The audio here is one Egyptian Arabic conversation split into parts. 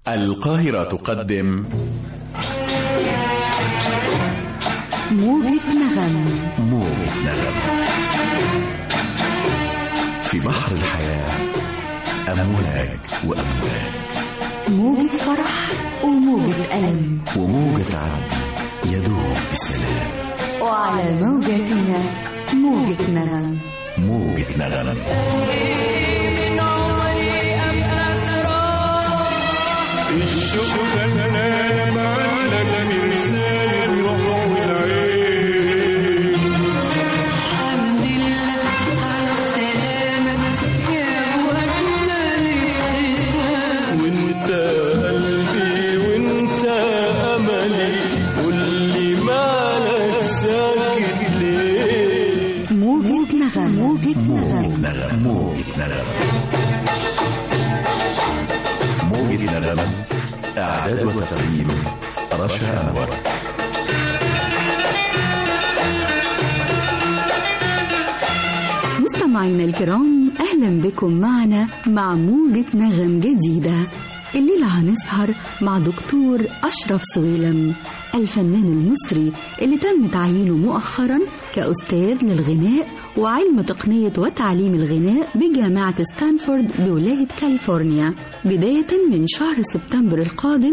القاهرة تقدم موجة نغم موجة نغم في بحر الحياة أمواج وأمواج موجة فرح وموجة ألم وموجة عدل يدوب بسلام وعلى موجتنا موجة نغم موجة نغم الشوق فنان معلق من لسان الروح والعين الحمد لله على السلامة يا وجنا الابتسام وانت قلبي وانت املي قولي مالك ساكت ليه موجة نغم موجة موجة نغم نغم موجة نغم موجة نغم إعداد وتقديم رشا أنور مستمعينا الكرام أهلا بكم معنا مع موجة نغم جديدة الليلة هنسهر مع دكتور أشرف سويلم الفنان المصري اللي تم تعيينه مؤخرا كأستاذ للغناء وعلم تقنية وتعليم الغناء بجامعة ستانفورد بولاية كاليفورنيا بداية من شهر سبتمبر القادم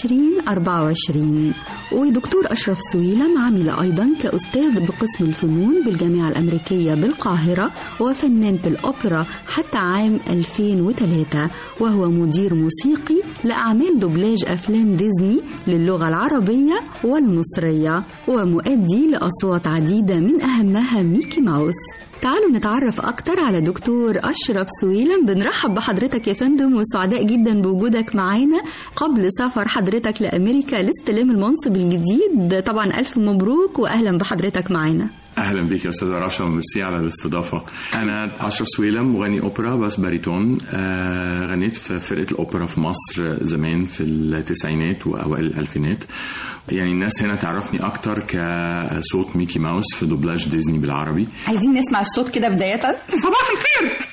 2024 ودكتور أشرف سويلم عمل أيضا كأستاذ بقسم الفنون بالجامعة الأمريكية بالقاهرة وفنان بالأوبرا حتى عام 2003 وهو مدير موسيقي لأعمال دوبلاج أفلام ديزني للغة العربية والمصرية ومؤدي لأصوات عديدة من أهمها ميكي ماوس تعالوا نتعرف أكتر على دكتور أشرف سويلم بنرحب بحضرتك يا فندم وسعداء جدا بوجودك معانا قبل سفر حضرتك لأمريكا لاستلام المنصب الجديد طبعا ألف مبروك وأهلا بحضرتك معانا اهلا بيك يا استاذه رشا وميرسي على الاستضافه انا اشرف سويلم مغني اوبرا بس باريتون آه غنيت في فرقه الاوبرا في مصر زمان في التسعينات واوائل الالفينات يعني الناس هنا تعرفني اكتر كصوت ميكي ماوس في دوبلاج ديزني بالعربي عايزين نسمع الصوت كده بداية صباح الخير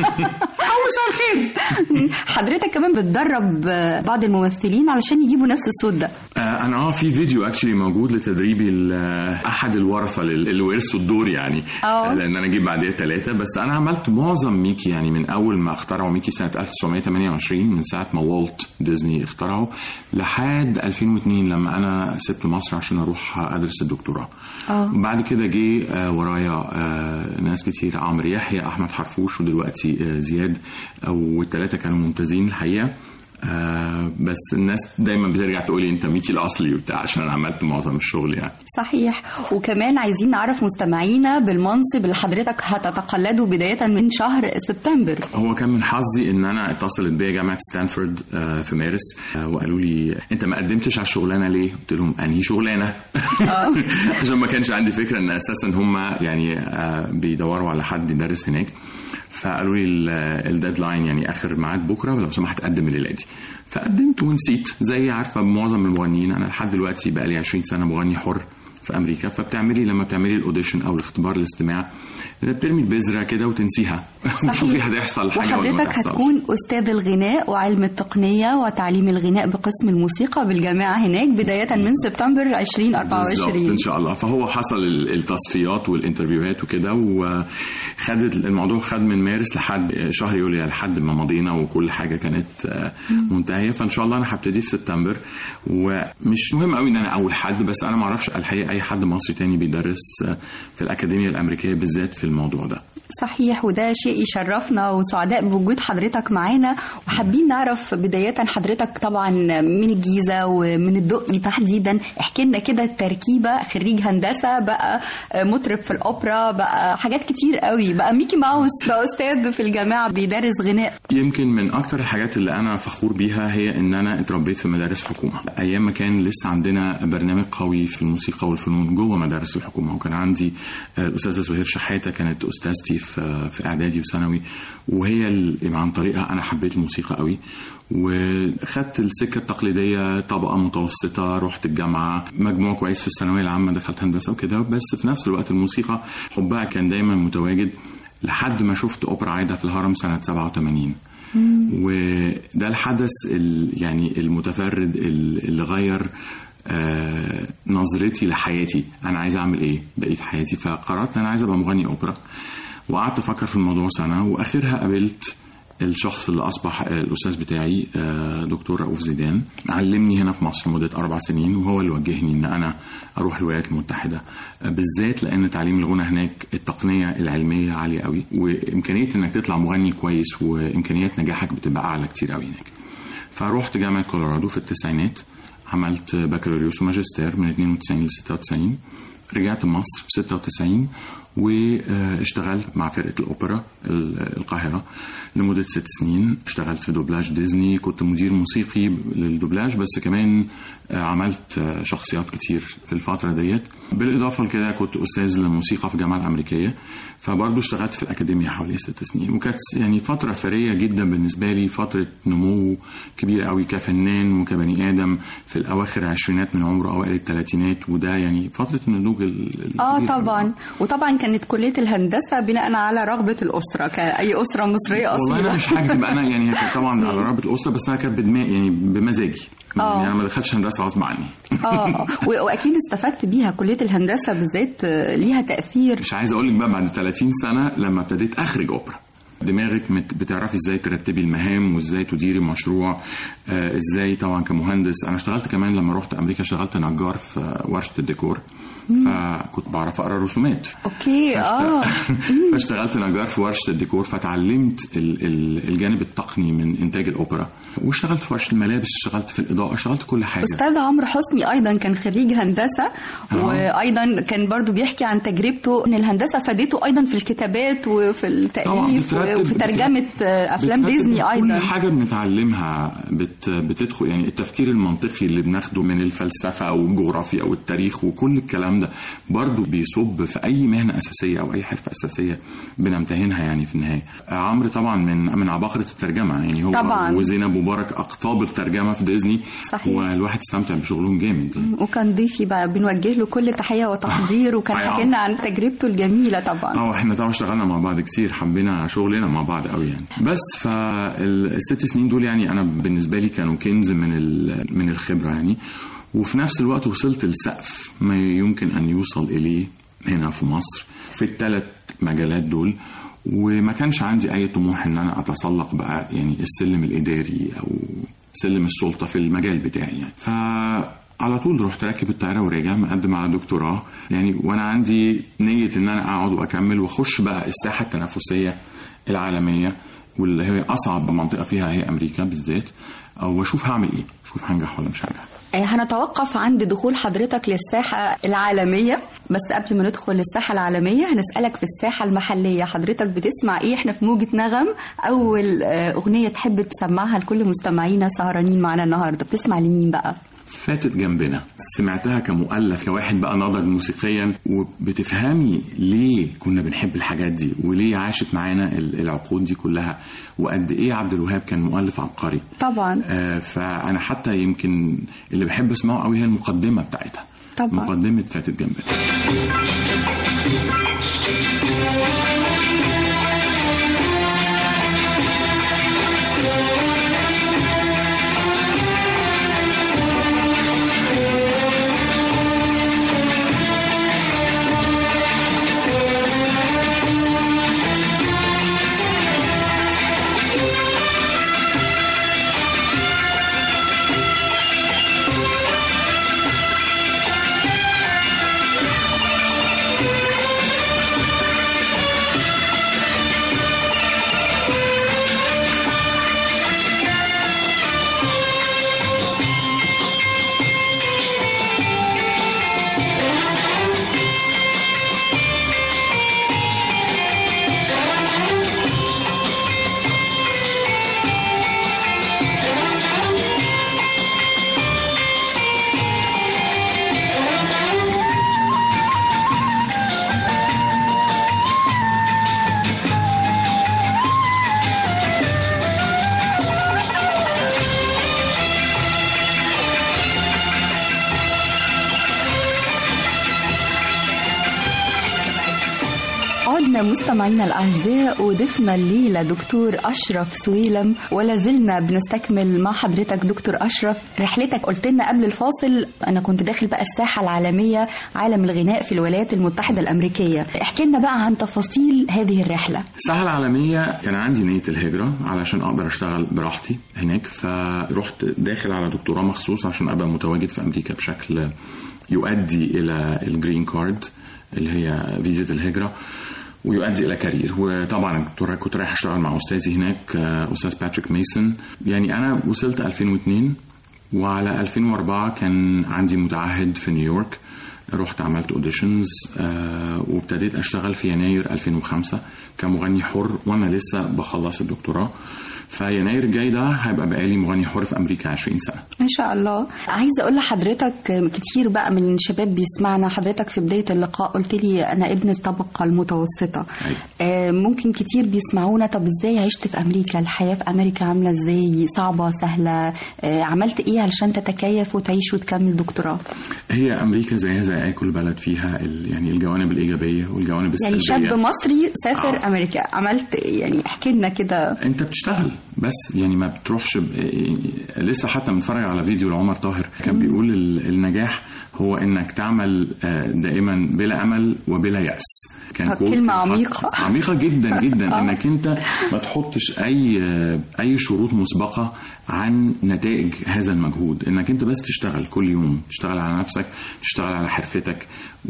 أو مساء الخير حضرتك كمان بتدرب بعض الممثلين علشان يجيبوا نفس الصوت ده آه انا اه في فيديو اكشلي موجود لتدريبي ل- احد الورثه لل- اللي ورثوا الدور يعني اه. آه، لان انا جيت بعديها ثلاثه بس انا عملت معظم ميكي يعني من اول ما اخترعوا ميكي سنه 1928 من ساعه ما والت ديزني اخترعه لحد 2002 لما انا سبت مصر عشان اروح ادرس الدكتوراه اه بعد كده جه آه، ورايا آه، ناس كتير عمرو يحيى احمد حرفوش ودلوقتي آه، زياد والثلاثه كانوا ممتازين الحقيقه آه بس الناس دايما بترجع تقولي انت ميكي الاصلي وبتاع عشان انا عملت معظم الشغل يعني صحيح وكمان عايزين نعرف مستمعينا بالمنصب اللي حضرتك هتتقلده بداية من شهر سبتمبر هو كان من حظي ان انا اتصلت بيا جامعه ستانفورد آه، في مارس آه، وقالوا لي انت ما قدمتش على الشغلانه ليه؟ قلت لهم انهي شغلانه؟ عشان ما كانش عندي فكره ان اساسا هم يعني آه، بيدوروا على حد يدرس هناك فقالوا لي ال- الديدلاين يعني اخر ميعاد بكره لو سمحت قدم الليله دي فقدمت ونسيت زي عارفه معظم المغنيين انا لحد دلوقتي بقى لي 20 سنه مغني حر في امريكا فبتعملي لما بتعملي الاوديشن او الاختبار الاستماع بترمي البذره كده وتنسيها وتشوفي هتحصل حاجه ولا ما وحضرتك تحصلش هتكون أستاذ الغناء وعلم التقنية وتعليم الغناء بقسم الموسيقى بالجامعة هناك بداية من سبتمبر بالظبط 2024 ان شاء الله فهو حصل ال- التصفيات والانترفيوهات وكده وخدت الموضوع خد من مارس لحد شهر يوليو لحد ما مضينا وكل حاجه كانت آه، منتهيه فان شاء الله انا هبتدي في سبتمبر ومش مهم قوي ان انا اول حد بس انا ما اعرفش الحقيقه اي حد مصري تاني بيدرس آه، في الاكاديميه الامريكيه بالذات في الموضوع ده صحيح وده شيء يشرفنا وسعداء بوجود حضرتك معانا وحابين نعرف بداية حضرتك طبعا من الجيزة ومن الدقي تحديدا احكي لنا كده التركيبة خريج هندسة بقى مطرب في الأوبرا بقى حاجات كتير قوي بقى ميكي ماوس بقى أستاذ في الجامعة بيدرس غناء يمكن من اكتر الحاجات اللي انا فخور بيها هي ان انا اتربيت في مدارس حكومه ايام ما كان لسه عندنا برنامج قوي في الموسيقى والفنون جوه مدارس الحكومه وكان عندي آه، الاستاذه سهير شحاته كانت استاذتي في في اعدادي وثانوي وهي اللي عن طريقها انا حبيت الموسيقى قوي وخدت السكه التقليديه طبقه متوسطه رحت الجامعه مجموع كويس في الثانويه العامه دخلت هندسه وكده بس في نفس الوقت الموسيقى حبها كان دايما متواجد لحد ما شفت اوبرا عايده في الهرم سنه 87 وده الحدث ال- يعني المتفرد ال- اللي غير آه، نظرتي لحياتي انا عايز اعمل ايه بقيه حياتي فقررت ان انا عايز ابقى مغني اوبرا وقعدت افكر في الموضوع سنه واخرها قابلت الشخص اللي اصبح الاستاذ بتاعي آه، دكتور رؤوف زيدان علمني هنا في مصر مده اربع سنين وهو اللي وجهني ان انا اروح الولايات المتحده آه، بالذات لان تعليم الغنى هناك التقنيه العلميه عاليه قوي وامكانيه انك تطلع مغني كويس وامكانيات نجاحك بتبقى اعلى كتير قوي هناك فروحت جامعه كولورادو في التسعينات عملت بكالوريوس وماجستير من 92 ل 96 رجعت مصر في 96 واشتغلت مع فرقة الأوبرا ال- القاهرة لمدة ست سنين اشتغلت في دوبلاج ديزني كنت مدير موسيقي للدوبلاج بس كمان آه، عملت آه، شخصيات كتير في الفترة ديت بالإضافة لكده كنت أستاذ للموسيقى في الجامعة الأمريكية فبرضه اشتغلت في الأكاديمية حوالي ست سنين وكانت يعني فترة ثرية جدا بالنسبة لي فترة نمو كبير قوي كفنان وكبني آدم في الأواخر العشرينات من عمره أوائل الثلاثينات وده يعني فترة النضوج ال- اه الكبير قوي. طبعا وطبعا كانت كليه الهندسه بناء على رغبه الاسره كاي اسره مصريه والله انا اصيله مش هكذب انا يعني هي كانت طبعا على رغبه الاسره بس انا كانت بدماغي يعني بمزاجي آه. يعني انا ما دخلتش هندسه غصب عني اه و- واكيد استفدت بيها كليه الهندسه بالذات آه، ليها تاثير مش عايز اقول لك بقى بعد 30 سنه لما ابتديت اخرج اوبرا دماغك مت- بتعرفي ازاي ترتبي المهام وازاي تديري مشروع آه، ازاي طبعا كمهندس انا اشتغلت كمان لما رحت امريكا اشتغلت نجار في ورشه الديكور فكنت بعرف اقرا رسومات اوكي اه فاشتغلت نجار في ورشه الديكور فتعلمت ال- ال- الجانب التقني من انتاج الاوبرا واشتغلت في ورشه الملابس اشتغلت في الاضاءه اشتغلت كل حاجه استاذ عمرو حسني ايضا كان خريج هندسه آه. وايضا كان برضو بيحكي عن تجربته ان الهندسه فادته ايضا في الكتابات وفي طبعاً التاليف بترتب- وفي ترجمه آه، افلام بترتب ديزني ايضا كل حاجه بنتعلمها بت بتدخل يعني التفكير المنطقي اللي بناخده من الفلسفه او الجغرافيا او التاريخ وكل الكلام ده برضه بيصب في اي مهنه اساسيه او اي حرفه اساسيه بنمتهنها يعني في النهايه آه، عمرو طبعا من من عباقره الترجمه يعني هو طبعاً. وزينب مبارك اقطاب الترجمه في ديزني صحيح. والواحد استمتع بشغلهم جامد يعني. وكان ضيفي بقى بنوجه له كل تحيه وتقدير وكان أيوة. حكى لنا عن تجربته الجميله طبعا اه احنا طبعا اشتغلنا مع بعض كتير حبينا شغلنا مع بعض قوي يعني بس فالست سنين دول يعني انا بالنسبه لي كانوا كنز من ال- من الخبره يعني وفي نفس الوقت وصلت لسقف ما يمكن ان يوصل اليه هنا في مصر في الثلاث مجالات دول وما كانش عندي اي طموح ان انا اتسلق بقى يعني السلم الاداري او سلم السلطه في المجال بتاعي يعني ف على طول رحت راكب الطياره وراجع مقدم على دكتوراه يعني وانا عندي نيه ان انا اقعد واكمل واخش بقى الساحه التنافسيه العالميه واللي هي اصعب منطقه فيها هي امريكا بالذات واشوف هعمل ايه اشوف هنجح ولا مش هنجح آه، هنتوقف عند دخول حضرتك للساحة العالمية بس قبل ما ندخل للساحة العالمية هنسألك في الساحة المحلية حضرتك بتسمع ايه احنا في موجة نغم أول آه، أغنية تحب تسمعها لكل مستمعينا سهرانين معانا النهاردة بتسمع لمين بقى؟ فاتت جنبنا سمعتها كمؤلف كواحد بقى ناضج موسيقيا وبتفهمي ليه كنا بنحب الحاجات دي وليه عاشت معانا ال- العقود دي كلها وقد ايه عبد الوهاب كان مؤلف عبقري طبعا آه، فانا حتى يمكن اللي بحب اسمعه قوي هي المقدمه بتاعتها طبعا. مقدمه فاتت جنبنا فاتت معانا مستمعينا الأعزاء وضيفنا الليلة دكتور أشرف سويلم ولا زلنا بنستكمل مع حضرتك دكتور أشرف رحلتك قلت لنا قبل الفاصل أنا كنت داخل بقى الساحة العالمية عالم الغناء في الولايات المتحدة الأمريكية احكي لنا بقى عن تفاصيل هذه الرحلة الساحة العالمية كان عندي نية الهجرة علشان أقدر أشتغل براحتي هناك فرحت داخل على دكتوراه مخصوص عشان أبقى متواجد في أمريكا بشكل يؤدي إلى الجرين كارد اللي هي فيزا الهجرة ويؤدي الى كارير وطبعا كنت كنت رايح اشتغل مع استاذي هناك آه، استاذ باتريك ميسون يعني انا وصلت 2002 وعلى 2004 كان عندي متعهد في نيويورك رحت عملت اوديشنز وابتديت اشتغل في يناير 2005 كمغني حر وانا لسه بخلص الدكتوراه فيناير الجاي ده هيبقى بقالي مغني حر في امريكا 20 سنه ما شاء الله عايزه اقول لحضرتك كتير بقى من الشباب بيسمعنا حضرتك في بدايه اللقاء قلت لي انا ابن الطبقه المتوسطه آه، ممكن كتير بيسمعونا طب ازاي عشت في امريكا الحياه في امريكا عامله ازاي صعبه سهله آه، عملت ايه علشان تتكيف وتعيش وتكمل دكتوراه هي امريكا زيها زي اي كل بلد فيها ال- يعني الجوانب الايجابيه والجوانب يعني السلبيه شاب مصري سافر آه. امريكا عملت إيه؟ يعني احكي لنا كده انت بتشتغل بس يعني ما بتروحش ب... لسه حتى متفرج على فيديو لعمر طاهر كان بيقول ال- النجاح هو انك تعمل آه، دائما بلا امل وبلا يأس كان آه، quote كلمة كده. عميقة. عميقة جدا جدا آه. انك انت ما تحطش اي اي شروط مسبقة عن نتائج هذا المجهود انك انت بس تشتغل كل يوم تشتغل على نفسك تشتغل على حرفتك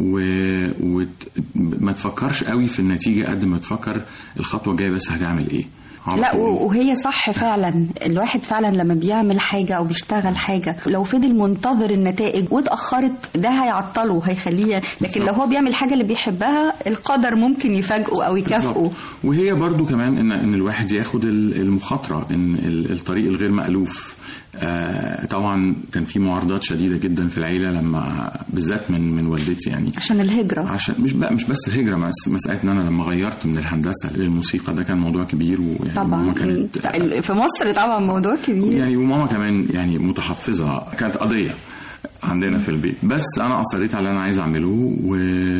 وما و... ما تفكرش قوي في النتيجة قد ما تفكر الخطوة الجاية بس هتعمل ايه على لا طول. و- وهي صح فعلا الواحد فعلا لما بيعمل حاجة أو بيشتغل حاجة لو فضل منتظر النتائج واتأخرت ده هيعطله هيخليه لكن لو هو بيعمل حاجة اللي بيحبها القدر ممكن يفاجئه أو يكافئه بالظبط. وهي برضو كمان ان ان الواحد ياخد ال- المخاطره ان ال- الطريق الغير مألوف آه، طبعا كان في معارضات شديده جدا في العيله لما بالذات من من والدتي يعني عشان الهجرة عشان مش بقى مش بس الهجره بس مساله ان انا لما غيرت من الهندسه للموسيقى ده كان موضوع كبير ويعني طبعا ماما كانت في مصر طبعا موضوع كبير يعني وماما كمان يعني متحفظه كانت قضيه عندنا في البيت بس انا اصريت على اللي انا عايز اعمله و...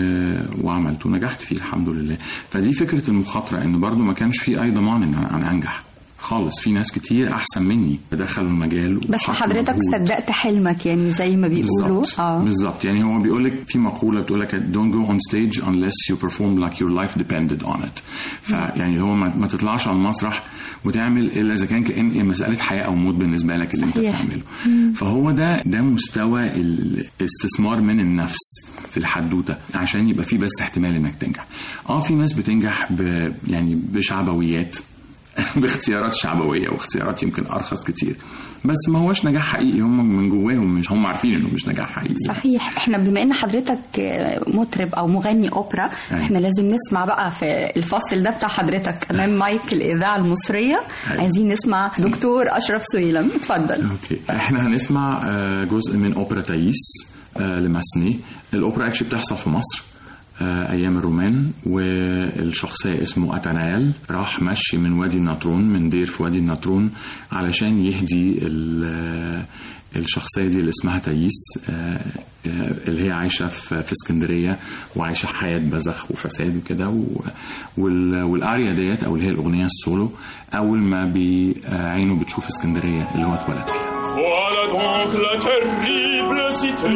وعملته ونجحت فيه الحمد لله فدي فكره المخاطره ان برضو ما كانش في اي ضمان ان انا أنا انجح خالص في ناس كتير احسن مني دخلوا المجال بس وحطوا حضرتك مجهود. صدقت حلمك يعني زي ما بيقولوا بالظبط اه بالظبط يعني هو بيقول لك في مقوله بتقول لك don't go on stage unless you perform like your life depended on it فيعني هو ما, ما تطلعش على المسرح وتعمل الا اذا كان كان مساله حياه او موت بالنسبه لك اللي انت صحيح. بتعمله فهو ده ده مستوى الاستثمار من النفس في الحدوته عشان يبقى في بس احتمال انك تنجح اه في ناس بتنجح ب يعني بشعبويات باختيارات شعبويه واختيارات يمكن ارخص كتير بس ما هوش نجاح حقيقي هم من جواهم مش هم عارفين انه مش نجاح حقيقي صحيح احنا بما ان حضرتك مطرب او مغني اوبرا أيوة. احنا لازم نسمع بقى في الفصل ده بتاع حضرتك امام مايك الاذاعه المصريه أيوة. عايزين نسمع دكتور اشرف سويلم اتفضل اوكي احنا هنسمع آه، جزء من اوبرا تايس آه، لماسني الاوبرا اكشلي بتحصل في مصر آه، ايام الرومان والشخصيه اسمه اتانايل راح مشي من وادي النطرون من دير في وادي النطرون علشان يهدي ال- الشخصيه دي اللي اسمها تايس آه، آه، اللي هي عايشه في في اسكندريه وعايشه حياه بذخ وفساد وكده و- وال- والاريا ديت او اللي هي الاغنيه السولو اول ما بعينه بتشوف اسكندريه اللي هو اتولد فيها Voilà donc la terrible cité.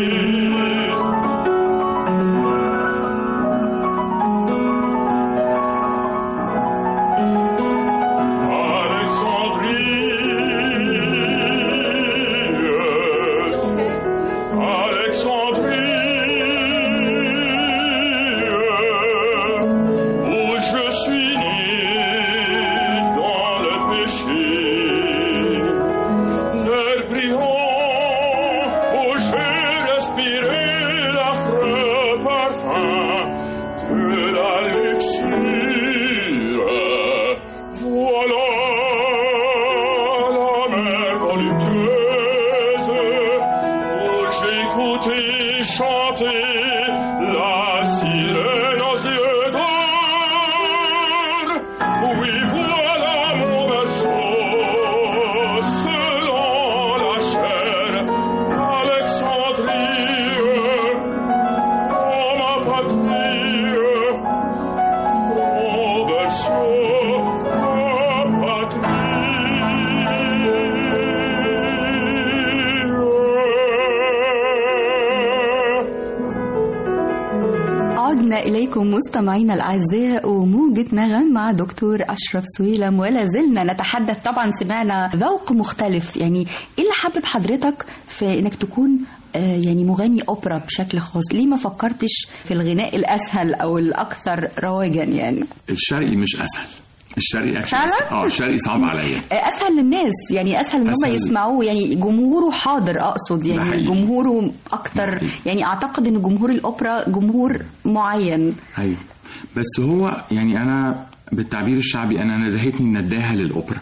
Alexandrie. Alexandrie. Où je suis né dans le péché. L'air brillant où j'ai respiré l'affreux parfum de la luxure. Voilà la mer voluptueuse où j'écoutais chanter la sirène aux yeux d'or. Oui, voilà mon berceau selon la chair Alexandrie, oh ma patrie, عدنا إليكم مستمعينا الأعزاء وموجة نغم مع دكتور أشرف سويلم ولا زلنا نتحدث طبعا سمعنا ذوق مختلف يعني إيه اللي حبب حضرتك في إنك تكون آه، يعني مغني أوبرا بشكل خاص ليه ما فكرتش في الغناء الأسهل أو الأكثر رواجا يعني الشرقي مش اسهل الشرقي actually- فعلا؟ اه الشرقي صعب عليا آه، اسهل للناس يعني اسهل ان هم أسهل. يسمعوه يعني جمهوره حاضر اقصد ده يعني حقيقي. جمهوره اكتر يعني اعتقد ان جمهور الاوبرا جمهور معين ايوه بس هو يعني انا بالتعبير الشعبي انا نزهتني النداهه للاوبرا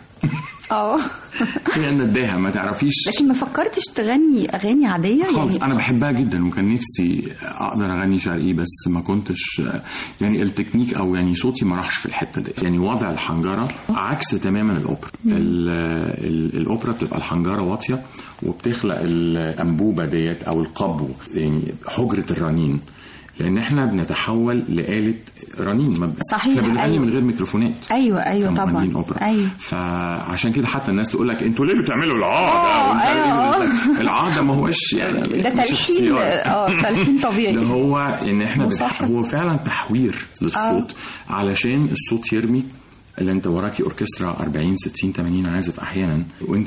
اه هي النداهه ما تعرفيش لكن ما فكرتش تغني اغاني عاديه خالص يعني انا بحبها جدا وكان نفسي اقدر اغني شرقي بس ما كنتش يعني التكنيك او يعني صوتي ما راحش في الحته دي يعني وضع الحنجره عكس تماما الاوبرا ال- ال- الاوبرا بتبقى الحنجره واطيه وبتخلق الانبوبه ديت او القبو يعني حجره الرنين لان احنا بنتحول لآلة رنين ما ب- صحيح، احنا بنغني أيوة. من غير ميكروفونات ايوه ايوه كمغنيين طبعا اوبرا ايوه فعشان كده حتى الناس تقول لك انتوا ليه بتعملوا العقده آه، ومش عارف أيوة. ايه العقده ما هوش يعني ده مش تلحين اختيار. اه تلحين طبيعي ده هو ان احنا بنح... مصحح. هو فعلا تحوير للصوت علشان الصوت يرمي اللي انت وراكي اوركسترا 40 60 80 عازف احيانا وانت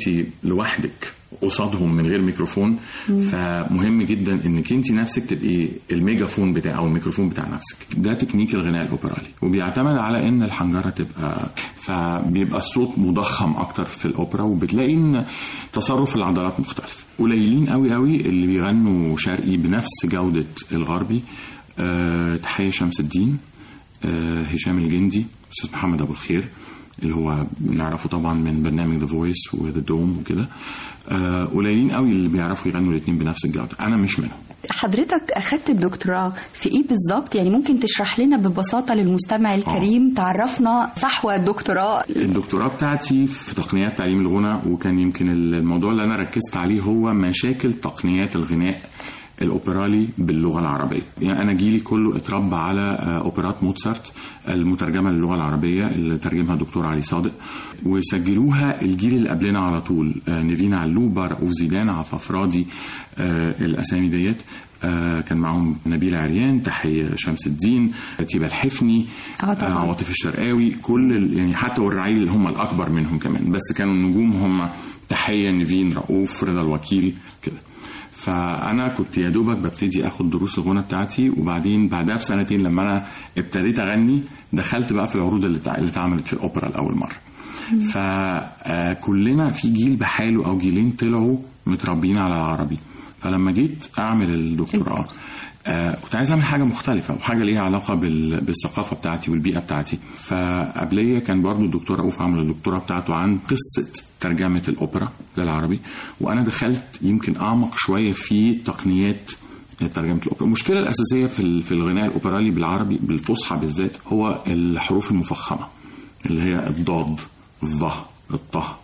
لوحدك قصادهم من غير ميكروفون فمهم جدا انك انت نفسك تبقي الميجافون بتاع او الميكروفون بتاع نفسك ده تكنيك الغناء الاوبرالي وبيعتمد على ان الحنجره تبقى فبيبقى الصوت مضخم اكتر في الاوبرا وبتلاقي ان تصرف العضلات مختلف قليلين قوي قوي اللي بيغنوا شرقي بنفس جوده الغربي أه تحيه شمس الدين آه، هشام الجندي استاذ محمد ابو الخير اللي هو بنعرفه طبعا من برنامج ذا فويس وذا دوم وكده آه، قليلين قوي اللي بيعرفوا يغنوا الاثنين بنفس الجوده انا مش منهم حضرتك اخدت الدكتوراه في ايه بالظبط يعني ممكن تشرح لنا ببساطه للمستمع الكريم تعرفنا فحوى الدكتوراه الدكتوراه بتاعتي في تقنيات تعليم الغنى وكان يمكن الموضوع اللي انا ركزت عليه هو مشاكل تقنيات الغناء الاوبرالي باللغه العربيه يعني انا جيلي كله اتربى على آه، اوبرات موتسارت المترجمه للغه العربيه اللي ترجمها الدكتور علي صادق وسجلوها الجيل اللي قبلنا على طول آه، نيفين علوبه رؤوف زيدان عفاف راضي آه، الاسامي ديت آه، كان معاهم نبيل عريان تحية شمس الدين تيبة الحفني آه طبعاً. عواطف الشرقاوي كل ال- يعني حتى والرعيل اللي هم الأكبر منهم كمان بس كانوا النجوم هم تحية نيفين رؤوف رضا الوكيل كده فانا كنت يا دوبك ببتدي اخد دروس الغنى بتاعتي وبعدين بعدها بسنتين لما انا ابتديت اغني دخلت بقى في العروض اللي تع- اللي اتعملت في الاوبرا لاول مره فكلنا في جيل بحاله او جيلين طلعوا متربيين على العربي فلما جيت اعمل الدكتوراه آه كنت عايز اعمل حاجه مختلفه وحاجه ليها علاقه بال... بالثقافه بتاعتي والبيئه بتاعتي فقبليه كان برضو الدكتور رؤوف عمل الدكتوراه بتاعته عن قصه ترجمه الاوبرا للعربي وانا دخلت يمكن اعمق شويه في تقنيات ترجمه الاوبرا المشكله الاساسيه في ال- في الغناء الاوبرالي بالعربي بالفصحى بالذات هو الحروف المفخمه اللي هي الضاد الظه الطه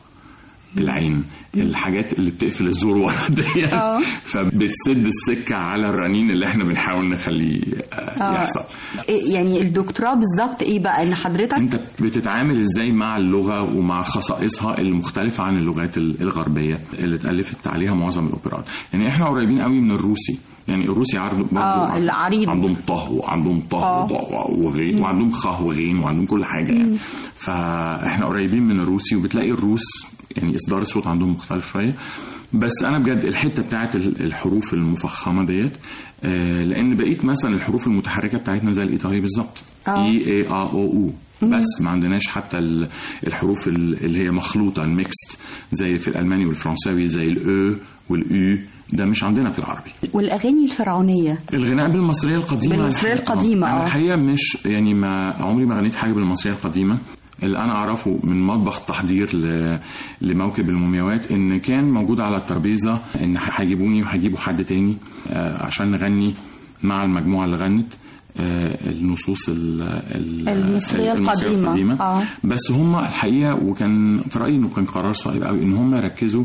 العين الحاجات اللي بتقفل الزور ورا دي آه. فبتسد السكه على الرنين اللي احنا بنحاول نخليه آه، يحصل إيه يعني الدكتوراه بالظبط ايه بقى ان حضرتك انت بتتعامل ازاي مع اللغه ومع خصائصها المختلفه عن اللغات ال- الغربيه اللي اتالفت عليها معظم الاوبرات يعني احنا قريبين قوي من الروسي يعني الروسي عرض برضه آه، العريض. عندهم طه وعندهم طه آه. وضاء وغين وعندهم خ وغين وعندهم كل حاجه يعني فاحنا قريبين من الروسي وبتلاقي الروس يعني اصدار الصوت عندهم مختلف شويه بس انا بجد الحته بتاعت ال- الحروف المفخمه ديت آه، لان بقيت مثلا الحروف المتحركه بتاعتنا زي الايطالي بالظبط آه. اي اي ا او او بس ما عندناش حتى ال- الحروف ال- اللي هي مخلوطه الميكست زي في الالماني والفرنساوي زي الاو والاو ده مش عندنا في العربي والاغاني الفرعونيه الغناء بالمصريه القديمه بالمصرية الحقيقة- القديمة، انا آه. الحقيقه مش يعني ما عمري ما غنيت حاجه بالمصريه القديمه اللي انا اعرفه من مطبخ تحضير ل... لموكب المومياوات ان كان موجود على الترابيزه ان هيجيبوني وهيجيبوا حد تاني آه، عشان نغني مع المجموعه اللي غنت آه، النصوص ال... ال... المصرية القديمة. آه. بس هم الحقيقه وكان في رايي انه كان قرار صائب قوي ان هم يركزوا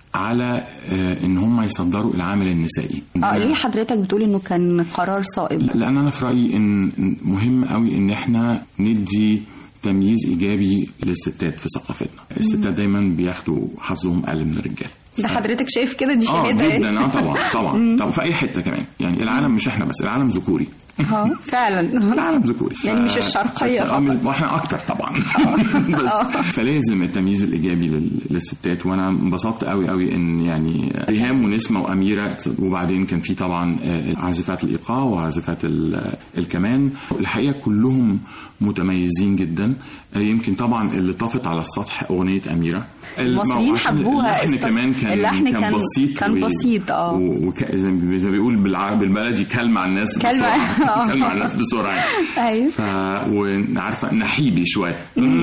على آه، ان هم يصدروا العامل النسائي اه ليه حضرتك بتقول انه كان قرار صائب لان انا في رايي ان مهم قوي ان احنا ندي تمييز ايجابي للستات في ثقافتنا الستات دايما بياخدوا حظهم اقل من الرجال ده حضرتك شايف كده دي اه شهاده يعني. جدا اه طبعا طبعا طبعا في اي حته كمان يعني العالم مش احنا بس العالم ذكوري اه فعلا العالم ذكوري ف- يعني مش الشرقية آه، فقط. مش- واحنا اكتر طبعا بس فلازم التمييز الايجابي لل- للستات وانا انبسطت قوي قوي ان يعني ريهام ونسمه واميره وبعدين كان في طبعا آه، عازفات الايقاع وعازفات ال- الكمان الحقيقه كلهم متميزين جدا آه، يمكن طبعا اللي طفت على السطح اغنيه اميره المصريين عشان حبوها اللحن است- كمان كان اللحن كان, كان- بسيط كان و- بسيط، اه. و- وك- زي ما زي ما بيقول بالعربي بالبلدي كلمة على الناس كلمة، بسرعة. اه. كلمة على الناس بسرعة يعني. ايوه ف وعارفه نحيبي شويه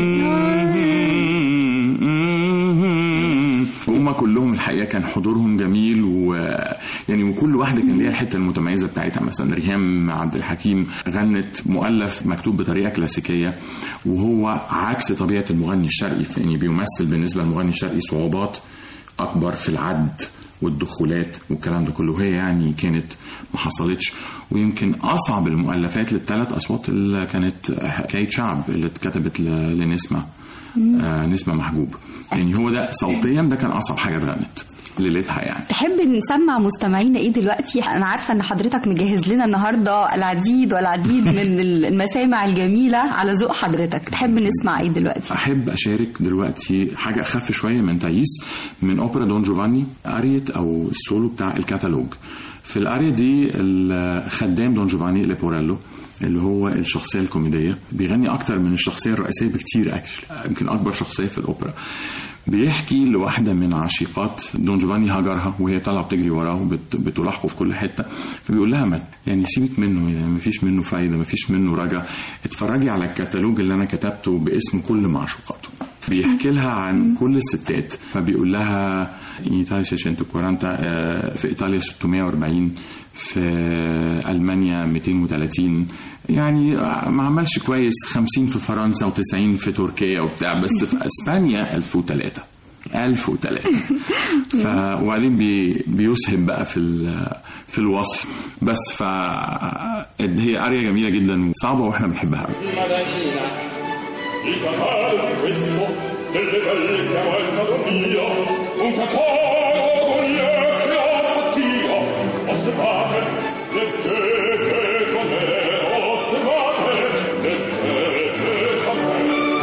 وهم كلهم الحقيقه كان حضورهم جميل و يعني وكل واحده كان ليها الحته المتميزه بتاعتها مثلا ريهام عبد الحكيم غنت مؤلف مكتوب بطريقه كلاسيكيه وهو عكس طبيعه المغني الشرقي يعني بيمثل بالنسبه للمغني الشرقي صعوبات اكبر في العد والدخولات والكلام ده كله هي يعني كانت ما حصلتش ويمكن اصعب المؤلفات للثلاث اصوات اللي كانت حكايه شعب اللي اتكتبت ل- لنسمه آه نسمه محجوب يعني هو ده صوتيا ده كان اصعب حاجه اتغنت ليلتها يعني تحب نسمع مستمعينا ايه دلوقتي انا عارفه ان حضرتك مجهز لنا النهارده العديد والعديد من المسامع الجميله على ذوق حضرتك تحب نسمع ايه دلوقتي احب اشارك دلوقتي حاجه اخف شويه من تايس من اوبرا دون جوفاني اريت او السولو بتاع الكتالوج في الاريا دي الخدام دون جوفاني ليبوريلو اللي هو الشخصيه الكوميديه بيغني اكتر من الشخصيه الرئيسيه بكتير اكشلي يمكن اكبر شخصيه في الاوبرا بيحكي لواحده من عشيقات دون جوفاني هجرها وهي طالعه بتجري وراه وبتلاحقه في كل حته فبيقول لها ما يعني سيبك منه يعني ما فيش منه فايده ما فيش منه رجا اتفرجي على الكتالوج اللي انا كتبته باسم كل معشوقاته بيحكي لها عن كل الستات فبيقول لها in Italia 640 آه، في ايطاليا 640 في المانيا 230 يعني ما عملش كويس 50 في فرنسا و90 في تركيا وبتاع بس في اسبانيا 1003 1003 ف وبعدين بي بيسهم بقى في ال- في الوصف بس ف هي اريا جميله جدا وصعبه واحنا بنحبها قوي Madalina, il fatale questo delle belle che ha il Madonnina, un catalogo che ha fattia, osservate, leggete con me, osservate, leggete con me.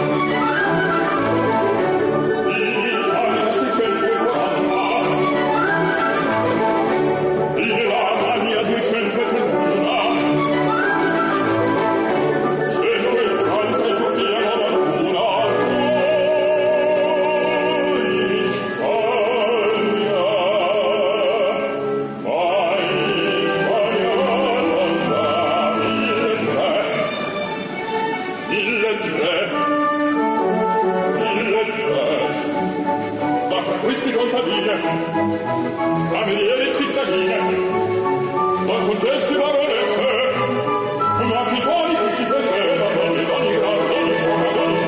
L'Italia 640, l'Almania 231, Sempre Francia e Turchia novantuno. In Spagna, ma in Spagna son già mille tre. Mille tre. Mille tre. Ma fra questi contadine, cameriere cittadine, ma contesse baronesse, ma chi fuori che ci presenta ogni ogni grado ogni forma d'ogni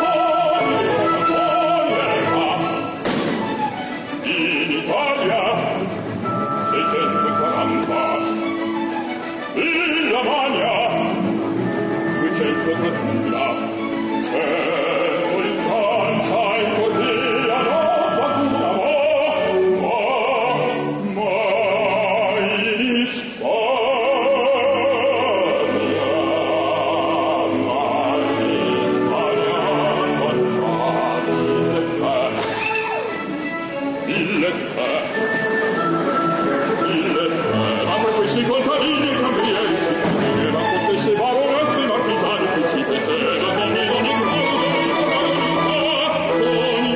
in Italia 640 in Lamagna 230 c'è in Francia in Cordia no qualcuna ma ma in Spagna ma in Spagna son già mille tre mille tre mille tre ma per questi contadini e camerieri cittadini ma contesse baronesse e marchisani principesse donne ogni ogni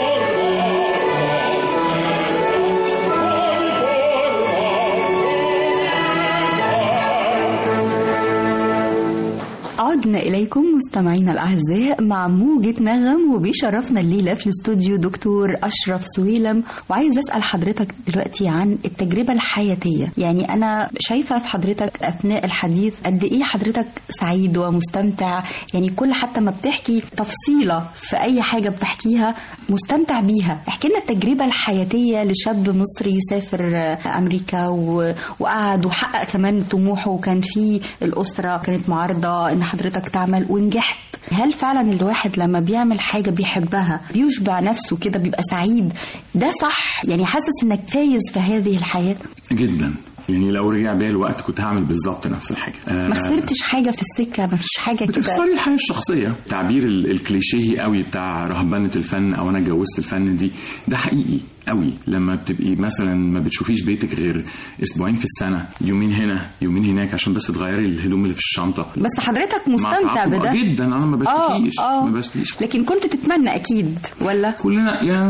عدنا إليكم مستمعينا الأعزاء مع موجة نغم وبيشرفنا الليلة في الاستوديو دكتور أشرف سويلم وعايز أسأل حضرتك دلوقتي عن التجربة الحياتية يعني أنا شايفة في حضرتك أثناء الحديث قد إيه حضرتك سعيد ومستمتع يعني كل حتى ما بتحكي تفصيلة في أي حاجة بتحكيها مستمتع بيها احكي لنا التجربة الحياتية لشاب مصري سافر أمريكا و... وقعد وحقق كمان طموحه وكان في الأسرة كانت معارضة إن حضرتك حضرتك تعمل ونجحت هل فعلا الواحد لما بيعمل حاجة بيحبها بيشبع نفسه كده بيبقى سعيد ده صح يعني حاسس انك فايز في هذه الحياة جدا يعني لو رجع بيا الوقت كنت هعمل بالظبط نفس الحاجه ما خسرتش حاجة في السكة ما فيش حاجة كده بتخسري الحياه الشخصيه تعبير ال- الكليشيه قوي بتاع رهبنه الفن او انا اتجوزت الفن دي ده حقيقي قوي لما بتبقي مثلا ما بتشوفيش بيتك غير اسبوعين في السنه يومين هنا يومين هناك عشان بس تغيري الهدوم اللي في الشنطه بس حضرتك مع مستمتع تعاقب بده جدا انا ما بشتكيش اه ما اه بشتكيش لكن كنت تتمنى اكيد ولا كلنا يا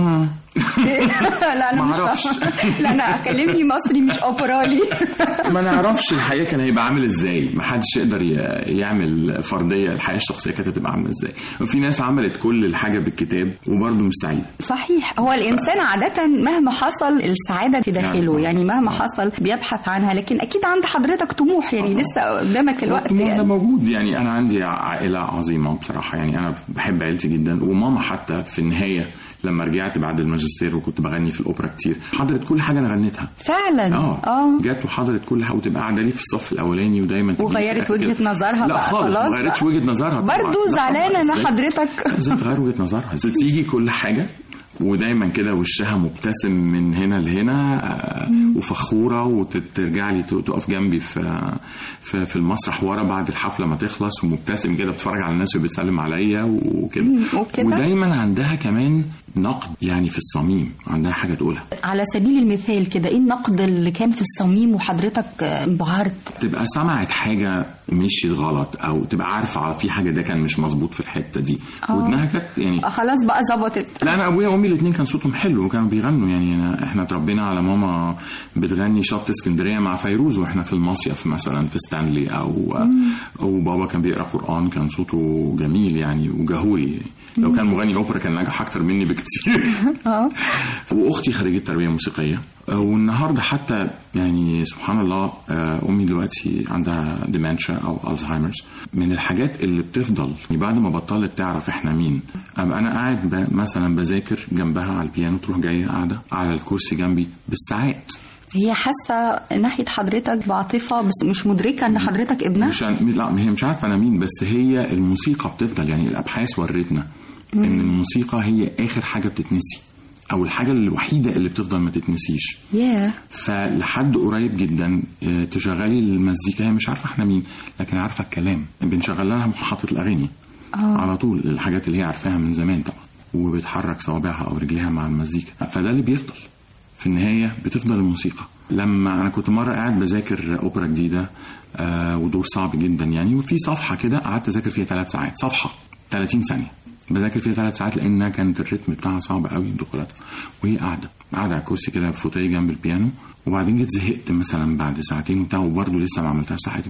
لا انا ما مش أعرفش. لا انا كلمني مصري مش اوبرالي ما نعرفش الحياه كان هيبقى عامل ازاي ما حدش يقدر ي- يعمل فرضيه الحياه الشخصيه كانت هتبقى عامله ازاي وفي ناس عملت كل الحاجه بالكتاب وبرضه مش سعيده صحيح هو الانسان عاده مهما حصل السعاده في داخله نعم. يعني مهما حصل بيبحث عنها لكن اكيد عند حضرتك طموح يعني لسه قدامك الوقت الطموح ده يعني. موجود يعني انا عندي عائله عظيمه بصراحه يعني انا بحب عيلتي جدا وماما حتى في النهايه لما رجعت بعد الماجستير وكنت بغني في الاوبرا كتير حضرت كل حاجه انا غنيتها فعلا اه اه جت وحضرت كل حاجه وتبقى قاعده لي في الصف الاولاني ودايما تجيب وغيرت في الآخر وجهة كده. نظرها لا بقى، خالص خلاص ما غيرتش بقى. وجهه نظرها طبعاً. برضو لا زعلانه طبعاً. ان إزاي؟ حضرتك لازم تغير وجهه نظرها لازم تيجي كل حاجه ودايما كده وشها مبتسم من هنا لهنا آه، وفخوره وترجع لي تقف جنبي في في, في المسرح ورا بعد الحفله ما تخلص ومبتسم كده بتتفرج على الناس وبتسلم عليا وكده وكده؟ ودايما عندها كمان نقد يعني في الصميم عندها حاجه تقولها على سبيل المثال كده ايه النقد اللي كان في الصميم وحضرتك آه، انبهرت تبقى سمعت حاجة مشيت غلط أو تبقى عارفة على في حاجة ده كان مش مظبوط في الحتة دي آه. ودنها كانت يعني آه، خلاص بقى ظبطت لا انا ابويا وامي الاثنين كان صوتهم حلو وكانوا بيغنوا يعني أنا احنا اتربينا على ماما بتغني شط اسكندريه مع فيروز واحنا في المصيف مثلا في ستانلي او او بابا كان بيقرا قران كان صوته جميل يعني وجهوري لو كان مغني اوبرا كان نجح اكتر مني بكتير اه واختي خريجه تربيه موسيقيه والنهارده حتى يعني سبحان الله آه، امي دلوقتي عندها ديمنشا او الزهايمرز من الحاجات اللي بتفضل يعني بعد ما بطلت تعرف احنا مين ابقى انا قاعد ب- مثلا بذاكر جنبها على البيانو تروح جايه قاعده على الكرسي جنبي بالساعات هي حاسه ناحيه حضرتك بعاطفه بس مش مدركه ان حضرتك ابنها مش عن- لا هي مش عارفه انا مين بس هي الموسيقى بتفضل يعني الابحاث ورتنا ان الموسيقى هي اخر حاجه بتتنسي او الحاجه الوحيده اللي بتفضل ما تتنسيش ياه فلحد قريب جدا آه، تشغلي المزيكا هي مش عارفه احنا مين لكن عارفه الكلام بنشغل لها محطه الاغاني آه. على طول الحاجات اللي هي عارفاها من زمان طبعا وبتحرك صوابعها او رجليها مع المزيكا فده اللي بيفضل في النهايه بتفضل الموسيقى لما انا كنت مره قاعد بذاكر اوبرا جديده آه ودور صعب جدا يعني وفي صفحه كده قعدت اذاكر فيها ثلاث ساعات صفحه 30 ثانيه بذاكر فيها ثلاث ساعات لانها كانت الريتم بتاعها صعب قوي دخولاتها وهي قاعده قاعده على كرسي كده في فوتيه جنب البيانو وبعدين جيت زهقت مثلا بعد ساعتين وبتاع وبرده لسه ما عملتهاش صح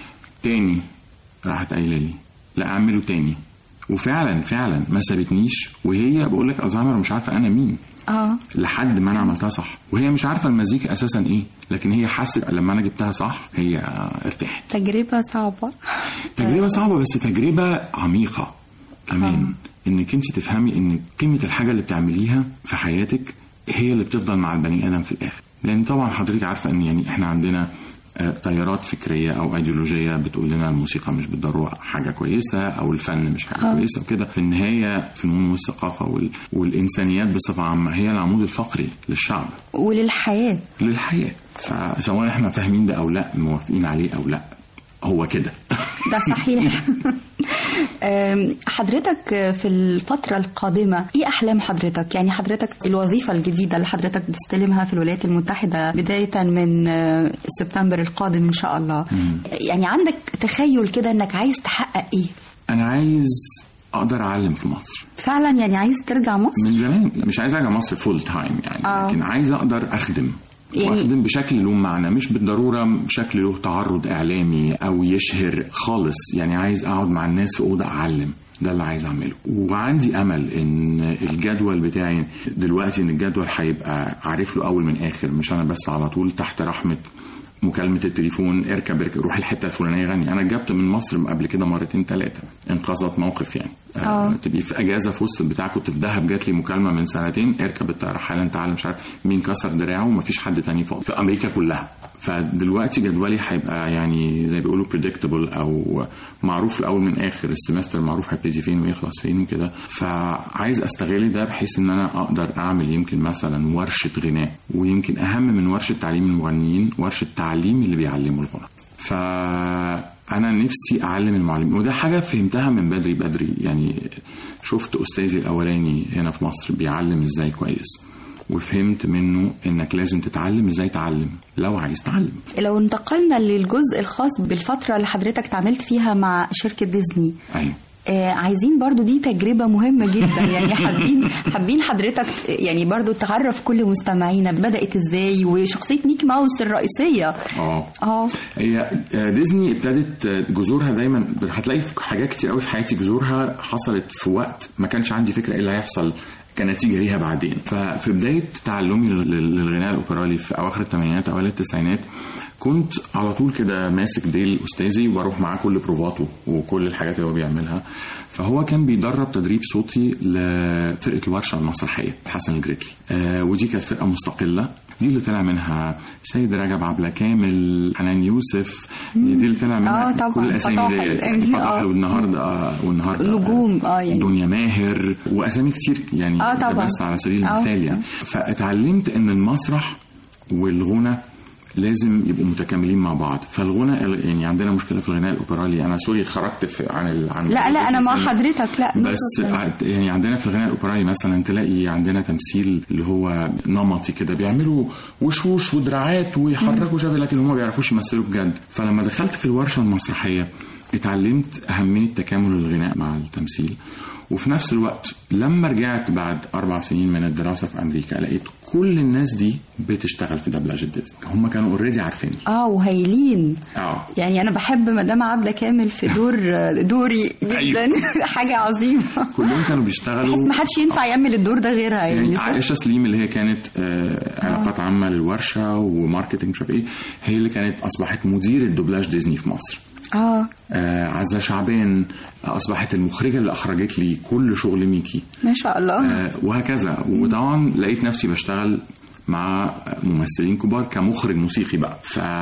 تاني راحت قايله لي لا اعمله تاني وفعلا فعلا ما سابتنيش وهي بقول لك الزهايمر مش عارفه انا مين اه لحد ما انا عملتها صح وهي مش عارفه المزيكا اساسا ايه لكن هي حست لما انا جبتها صح هي ارتاحت تجربه صعبه تجربه صعبه بس تجربه عميقه كمان انك انت تفهمي ان قيمه الحاجه اللي بتعمليها في حياتك هي اللي بتفضل مع البني ادم في الاخر لان طبعا حضرتك عارفه ان يعني احنا عندنا آه، تيارات فكريه او ايديولوجيه بتقول لنا الموسيقى مش بالضروره حاجه كويسه او الفن مش حاجه كويسه وكده في النهايه فنون والثقافه وال... والانسانيات بصفه عامه هي العمود الفقري للشعب وللحياه للحياه فسواء احنا فاهمين ده او لا موافقين عليه او لا هو كده ده صحيح أم، حضرتك في الفترة القادمة ايه احلام حضرتك يعني حضرتك الوظيفة الجديدة اللي حضرتك بتستلمها في الولايات المتحدة بداية من آه، سبتمبر القادم ان شاء الله يعني عندك تخيل كده انك عايز تحقق ايه انا عايز اقدر اعلم في مصر فعلا يعني عايز ترجع مصر من زمان مش عايز ارجع مصر فول تايم يعني آه. لكن عايز اقدر اخدم يعني- واخدم بشكل له معنى مش بالضروره شكل له تعرض اعلامي او يشهر خالص يعني عايز اقعد مع الناس في اوضه اعلم ده اللي عايز اعمله وعندي امل ان الجدول بتاعي دلوقتي ان الجدول هيبقى عارف له اول من اخر مش انا بس على طول تحت رحمه مكالمة التليفون اركب اركب روح الحتة الفلانية غني أنا جبت من مصر قبل كده مرتين ثلاثة انقذت موقف يعني آه تبقي في أجازة في وسط البتاع كنت في دهب جات لي مكالمة من سنتين اركب الطيارة حالا تعالى مش عارف مين كسر دراعه ومفيش حد تاني فوق في أمريكا كلها فدلوقتي جدولي هيبقى يعني زي ما بيقولوا predictable او معروف الاول من اخر السمستر معروف هيبتدي فين ويخلص فين وكده فعايز استغل ده بحيث ان انا اقدر اعمل يمكن مثلا ورشه غناء ويمكن اهم من ورشه تعليم المغنيين ورشه تعليم اللي بيعلموا الغنى فانا نفسي اعلم المعلمين وده حاجه فهمتها من بدري بدري يعني شفت استاذي الاولاني هنا في مصر بيعلم ازاي كويس وفهمت منه انك لازم تتعلم ازاي تعلم لو عايز تعلم لو انتقلنا للجزء الخاص بالفترة اللي حضرتك اتعاملت فيها مع شركة ديزني ايوه آه عايزين برضو دي تجربة مهمة جدا يعني حابين حابين حضرتك يعني برضو تعرف كل مستمعينا بدأت ازاي وشخصية ميكي ماوس الرئيسية اه اه هي آه، ديزني ابتدت آه، جذورها دايما هتلاقي في حاجات كتير قوي في حياتي جذورها حصلت في وقت ما كانش عندي فكره ايه اللي هيحصل كنتيجه ليها بعدين ففي بدايه تعلمي لل- للغناء الاوبرالي في اواخر الثمانينات اوائل التسعينات كنت على طول كده ماسك ديل استاذي واروح معاه كل بروفاته وكل الحاجات اللي هو بيعملها فهو كان بيدرب تدريب صوتي لفرقه الورشه المسرحيه حسن الجريتلي آه ودي كانت فرقه مستقله دي اللي طلع منها سيد رجب عبله كامل حنان يوسف دي اللي طلع منها آه طبعاً، كل الاسامي فطاحل. ديت آه. فطاحل والنهارده آه، والنهارده نجوم، آه، يعني. دنيا ماهر واسامي كتير يعني آه، ده طبعاً. بس على سبيل آه. المثال يعني فاتعلمت ان المسرح والغنى لازم يبقوا متكاملين مع بعض فالغنى يعني عندنا مشكله في الغناء الاوبرالي انا سوري خرجت في عن ال... عن لا لا انا مع مثلاً. حضرتك لا بس ع- يعني عندنا في الغناء الاوبرالي مثلا تلاقي عندنا تمثيل اللي هو نمطي كده بيعملوا وشوش ودراعات ويحركوا شبه لكن هم ما بيعرفوش يمثلوا بجد فلما دخلت في الورشه المسرحيه اتعلمت اهميه تكامل الغناء مع التمثيل وفي نفس الوقت لما رجعت بعد اربع سنين من الدراسه في امريكا لقيت كل الناس دي بتشتغل في دبلجه ديزني هم كانوا اوريدي عارفين اه وهايلين اه يعني انا بحب مدام عبله كامل في دور دوري جدا أيوة. حاجه عظيمه كلهم كانوا بحس بيشتغلوا ما حدش ينفع يعمل الدور ده غيرها يعني يعني صح؟ عائشه سليم اللي هي كانت آه علاقات عامه للورشه وماركتنج مش عارف ايه هي اللي كانت اصبحت مدير الدوبلاج ديزني في مصر اه آه عزه شعبان اصبحت المخرجه اللي اخرجت لي كل شغل ميكي ما شاء الله آه وهكذا وطبعا لقيت نفسي بشتغل مع ممثلين كبار كمخرج موسيقي بقى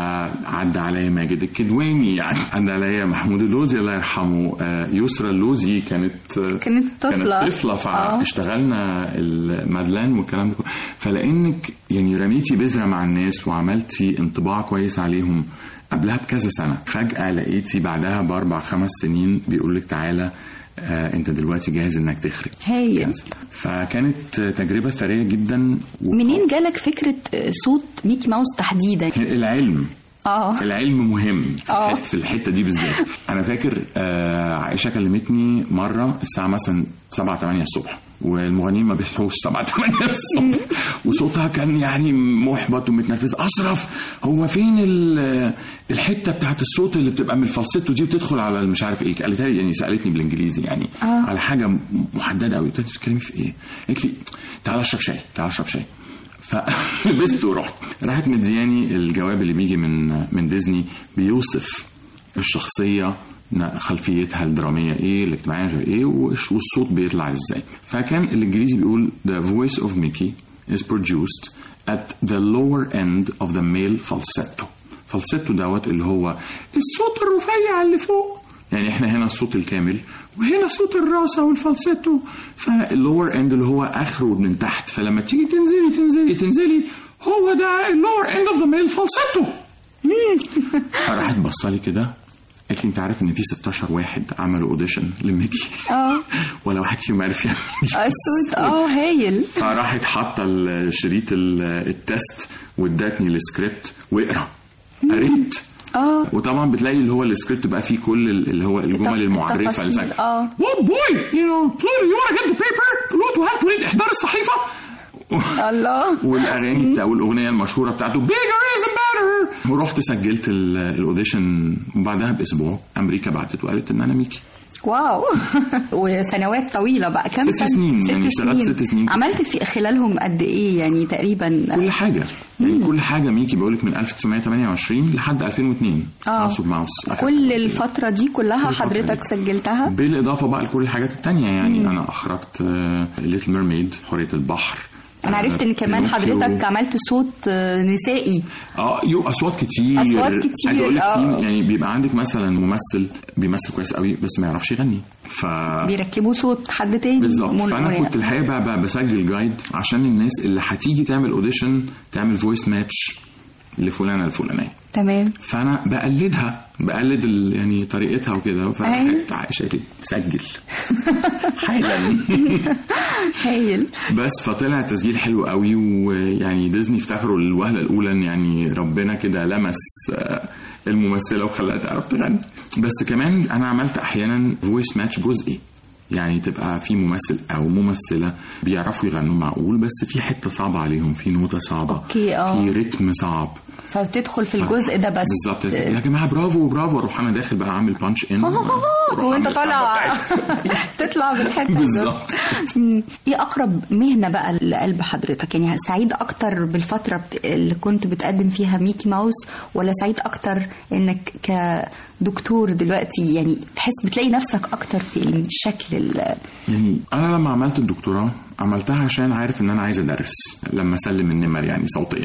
فعدى عليا ماجد الكدواني يعني عدى عليا محمود اللوزي الله يرحمه آه يسرى اللوزي كانت آه كانت طفلة. كانت طفله آه. فاشتغلنا المادلان والكلام ده كله فلانك يعني رميتي بذره مع الناس وعملتي انطباع كويس عليهم قبلها بكذا سنه فجاه لقيتي بعدها باربع خمس سنين بيقول لك تعالى آه انت دلوقتي جاهز انك تخرج هايل فكانت تجربة ثرية جدا و- منين جالك فكره صوت ميكي ماوس تحديدا العلم اه العلم مهم في, آه. الحت- في الحتة دي بالذات أنا فاكر آه عائشة كلمتني مرة الساعة مثلا 7 8 الصبح والمغنيين ما بيصحوش 7 8 الصبح وصوتها كان يعني محبط ومتنرفز أشرف هو فين ال- الحتة بتاعت الصوت اللي بتبقى من الفالسيتو دي بتدخل على مش عارف ايه قالتها لي يعني سألتني بالانجليزي يعني آه. على حاجة محددة قوي قلت لها بتتكلمي في ايه؟ قالت لي تعالى اشرب شاي تعالى اشرب شاي فلبست ورحت راحت مدياني الجواب اللي بيجي من من ديزني بيوصف الشخصيه ن- خلفيتها الدراميه ايه الاجتماعيه مش عارف ايه والش- والصوت بيطلع ازاي فكان الانجليزي بيقول the voice of Mickey is produced at the lower end of the male falsetto falsetto دوت اللي هو الصوت الرفيع اللي فوق يعني احنا هنا الصوت الكامل وهنا صوت الراسة والفالسيتو فاللور اند اللي هو اخره من تحت فلما تيجي تنزلي تنزلي تنزلي هو ده اللور اند اوف ذا ميل فالسيتو فراحت بصالي كده قالت لي انت عارف ان في 16 واحد عملوا اوديشن لميكي اه ولا واحد فيهم عرف يعمل الصوت اه هايل فراحت حاطه الشريط ال- التست وادتني السكريبت واقرا قريت اه وطبعا بتلاقي اللي هو السكريبت بقى فيه كل ال- اللي هو الجمل المعرفه اللي زي التفاصيل، اه. Oh boy, you know, please, you want to get the paper? تقول له هات تريد احضار الصحيفه الله والاغاني بتاع والاغنيه المشهوره بتاعته bigger is better ورحت سجلت ال- الاوديشن وبعدها باسبوع امريكا بعتت وقالت ان انا ميكي واو وسنوات طويلة بقى كم ست سنة؟ سنين، يعني اشتغلت ست سنين. عملت في خلالهم قد ايه يعني تقريبا كل حاجه يعني كل حاجه ميكي بقول لك من 1928 لحد 2002 آه. ماوس ماوس كل الفترة دي كلها كل الفترة حضرتك دي. سجلتها بالاضافه بقى لكل الحاجات التانية يعني انا اخرجت ليتل ميرميد حوريه البحر انا عرفت ان كمان بينوكيو. حضرتك عملت صوت آه، نسائي اه يو اصوات كتير أصوات كتير، عايز اقول لك آه. في يعني بيبقى عندك مثلا ممثل بيمثل كويس قوي بس ما يعرفش يغني ف بيركبوا صوت حد تاني بالظبط مول- فانا مول- كنت الحقيقه بقى, بقى بسجل جايد عشان الناس اللي هتيجي تعمل اوديشن تعمل فويس ماتش لفلانه الفلانيه تمام فانا بقلدها بقلد ال- يعني طريقتها وكده أيوة. فراحت عائشه قالت لي سجل حالا هايل بس فطلع التسجيل حلو قوي ويعني ديزني افتكروا الوهله الاولى ان يعني ربنا كده لمس آه، الممثله وخلاها تعرف تغني بس كمان انا عملت احيانا فويس ماتش جزئي يعني تبقى في ممثل او ممثله بيعرفوا يغنوا معقول بس في حته صعبه عليهم في نوته صعبه أوكي، آه. في رتم صعب فتدخل في الجزء ده بس بالظبط يا جماعه برافو برافو اروح انا داخل بقى عامل بانش ان وانت طالع تطلع بالحته دي. بالظبط مم. ايه اقرب مهنه بقى لقلب حضرتك يعني سعيد اكتر بالفتره بت- اللي كنت بتقدم فيها ميكي ماوس ولا سعيد اكتر انك كدكتور دلوقتي يعني تحس بتلاقي نفسك اكتر في الشكل ال- يعني انا لما عملت الدكتوراه عملتها عشان عارف ان انا عايز ادرس لما اسلم النمر يعني صوتيا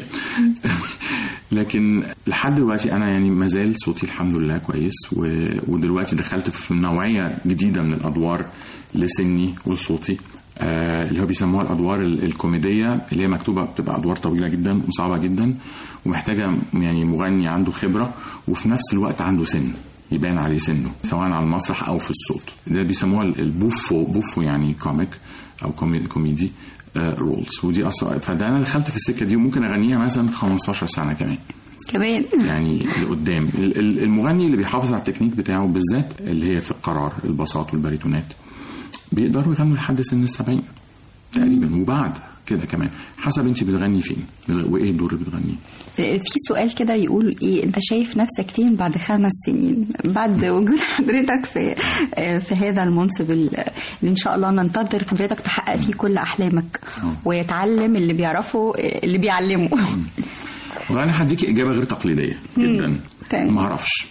لكن لحد دلوقتي انا يعني مازال صوتي الحمد لله كويس و... ودلوقتي دخلت في نوعيه جديده من الادوار لسني ولصوتي آه اللي هو بيسموها الادوار ال- الكوميديه اللي هي مكتوبه بتبقى ادوار طويله جدا وصعبه جدا ومحتاجه يعني مغني عنده خبره وفي نفس الوقت عنده سن يبان عليه سنه سواء على المسرح او في الصوت ده بيسموها البوفو بوفو يعني كوميك او كومي- كوميدي رولز ودي اصلا فده انا دخلت في السكه دي وممكن اغنيها مثلا 15 سنه كمان كمان يعني لقدام ال- ال- المغني اللي بيحافظ على التكنيك بتاعه بالذات اللي هي في القرار البساط والباريتونات بيقدروا يغنوا لحد سن السبعين تقريبا وبعد كده كمان حسب انت بتغني فين وايه الدور اللي بتغنيه في سؤال كده يقول ايه انت شايف نفسك فين بعد خمس سنين بعد وجود حضرتك في في هذا المنصب ال- اللي ان شاء الله ننتظر حضرتك تحقق فيه كل احلامك ويتعلم اللي بيعرفه اللي بيعلمه وانا هديكي اجابه غير تقليديه جدا تمام. ما اعرفش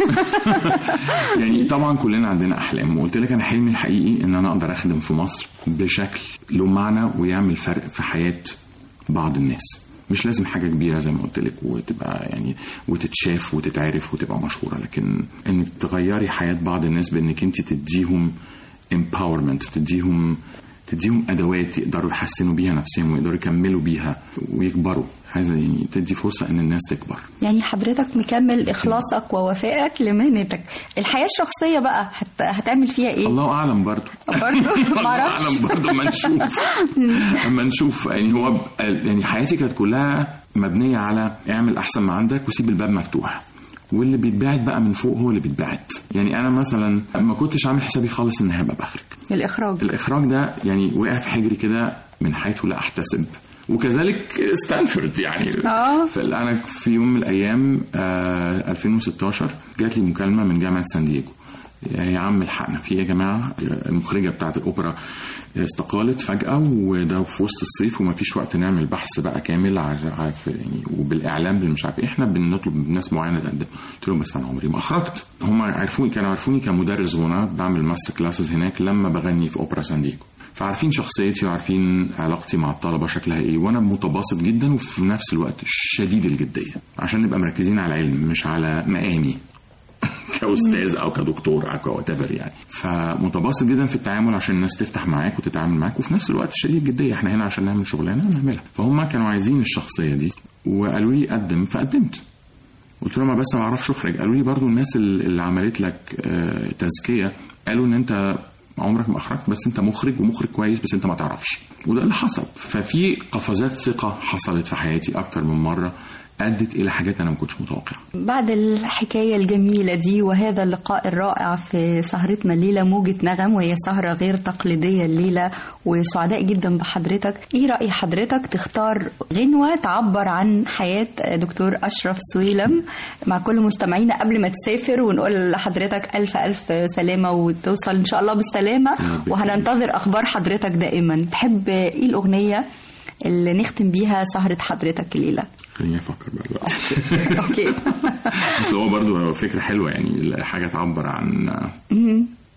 يعني طبعا كلنا عندنا احلام وقلت لك انا حلمي الحقيقي ان انا اقدر اخدم في مصر بشكل له معنى ويعمل فرق في حياه بعض الناس مش لازم حاجه كبيره زي ما قلت لك وتبقى يعني وتتشاف وتتعرف وتبقى مشهوره لكن انك تغيري حياه بعض الناس بانك انت تديهم empowerment تديهم تديهم ادوات يقدروا يحسنوا بيها نفسهم ويقدروا يكملوا بيها ويكبروا عايزه يعني تدي فرصه ان الناس تكبر يعني حضرتك مكمل اخلاصك ووفائك لمهنتك الحياه الشخصيه بقى هت... هتعمل فيها ايه الله اعلم برضو برضو الله معرفش اعلم برضو اما نشوف اما نشوف يعني هو ب- يعني حياتي كانت كلها مبنيه على اعمل احسن ما عندك وسيب الباب مفتوح واللي بيتبعت بقى من فوق هو اللي بيتبعت يعني انا مثلا ما كنتش عامل حسابي خالص ان هبقى بخرج الاخراج الاخراج ده يعني وقع في حجري كده من حيث لا احتسب وكذلك ستانفورد يعني آه. فانا في يوم من الايام آه 2016 جات لي مكالمه من جامعه سان دييجو يا عم الحقنا في إيه يا جماعه المخرجه بتاعه الاوبرا استقالت فجاه وده في وسط الصيف وما فيش وقت نعمل بحث بقى كامل ع- ع- في- يعني وبالاعلام بالمش عارف إيه. احنا بنطلب من ناس معينه تقدم قلت لهم بس انا عمري ما اخرجت هم عرفوني كانوا عارفوني كمدرس غنى بعمل ماستر كلاسز هناك لما بغني في اوبرا سان دييجو فعارفين شخصيتي وعارفين علاقتي مع الطلبه شكلها ايه وانا متباسط جدا وفي نفس الوقت شديد الجديه عشان نبقى مركزين على العلم مش على مقامي كاستاذ او كدكتور او كوات يعني فمتباسط جدا في التعامل عشان الناس تفتح معاك وتتعامل معاك وفي نفس الوقت شديد الجديه احنا هنا عشان نعمل شغلانه نعملها فهم كانوا عايزين الشخصيه دي وقالوا لي قدم فقدمت قلت لهم بس ما اعرفش اخرج قالوا لي برضو الناس اللي اللي عملت لك آه، تزكيه قالوا ان انت عمرك ما اخرجت بس انت مخرج ومخرج كويس بس انت ما تعرفش وده اللي حصل ففي قفزات ثقه حصلت في حياتي اكتر من مره ادت الى حاجات انا ما كنتش متوقعها بعد الحكاية الجميلة دي وهذا اللقاء الرائع في سهرتنا الليلة موجة نغم وهي سهرة غير تقليدية الليلة وسعداء جدا بحضرتك ايه رأي حضرتك تختار غنوة تعبر عن حياة دكتور أشرف سويلم مع كل مستمعينا قبل ما تسافر ونقول لحضرتك ألف ألف سلامة وتوصل إن شاء الله بالسلامة يا رب. وهننتظر أخبار حضرتك دائما تحب ايه الأغنية اللي نختم بيها سهرة حضرتك الليلة خليني افكر بقى دلوقتي اوكي بس هو برضو فكره حلوه يعني حاجه تعبر عن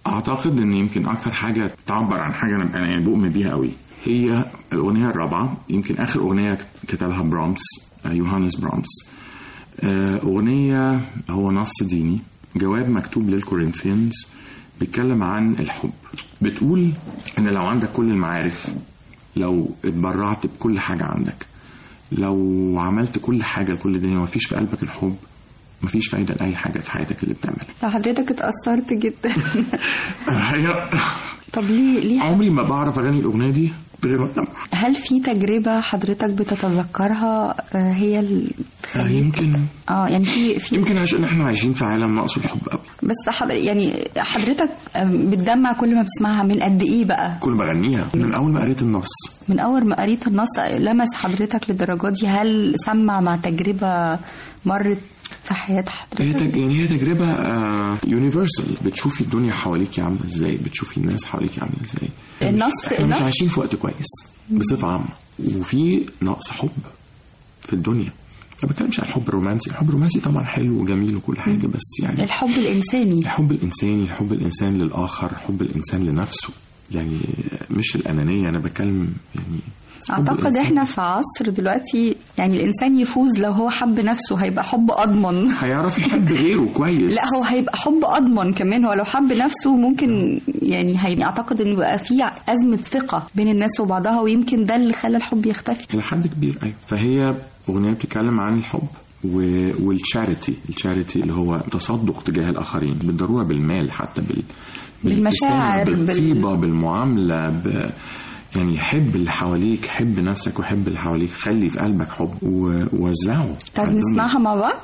اعتقد ان يمكن اكتر حاجه تعبر عن حاجه انا أنا يعني بؤمن بيها قوي هي الاغنيه الرابعه يمكن اخر اغنيه كتبها برامس آه، يوهانس برامس آه، اغنيه هو نص ديني جواب مكتوب للكورنثيانز بيتكلم عن الحب بتقول ان لو عندك كل المعارف لو اتبرعت بكل حاجه عندك لو عملت كل حاجه لكل الدنيا ومفيش في قلبك الحب مفيش فايده لاي حاجه في حياتك اللي بتعملها لا حضرتك اتأثرت جدا هي طب ليه ليه عمري ما بعرف اغني الاغنيه دي غير ما أدمع. هل في تجربة حضرتك بتتذكرها آه، هي ال... آه، يمكن اه يعني في في يمكن عشان احنا عايشين في عالم ناقصه الحب قوي بس حضر يعني حضرتك آه، بتدمع كل ما بتسمعها من قد ايه بقى؟ كل ما بغنيها من اول ما قريت النص من اول ما قريت النص لمس حضرتك للدرجة دي هل سمع مع تجربة مرت في حياة هي حضرتك؟ تج... يعني هي تجربة يونيفرسال بتشوفي الدنيا حواليكي عاملة ازاي بتشوفي الناس حواليكي عاملة ازاي النص- احنا مش النص- عايشين في وقت كويس بصفة عامة وفي نقص حب في الدنيا ما بتكلمش عن الحب الرومانسي الحب الرومانسي طبعا حلو وجميل وكل حاجة بس يعني الحب الإنساني الحب الإنساني حب الإنسان للآخر حب الإنسان لنفسه يعني مش الأنانية أنا بتكلم يعني حب أعتقد الإنسان. إحنا في عصر دلوقتي يعني الإنسان يفوز لو هو حب نفسه هيبقى حب أضمن هيعرف يحب غيره كويس لا هو هيبقى حب اضمن كمان هو لو حب نفسه ممكن يعني هي اعتقد ان بقى في ازمه ثقه بين الناس وبعضها ويمكن ده اللي خلى الحب يختفي إلى حد كبير أيوة فهي أغنية بتتكلم عن الحب و... والشاريتي الشاريتي اللي هو تصدق تجاه الآخرين بالضرورة بالمال حتى بال... بالمشاعر، بالابتسامة، بال- بالطيبة بالمعاملة ب... يعني حب اللي حواليك حب نفسك وحب اللي حواليك خلي في قلبك حب ووزعه طب على الدنيا. نسمعها مع بعض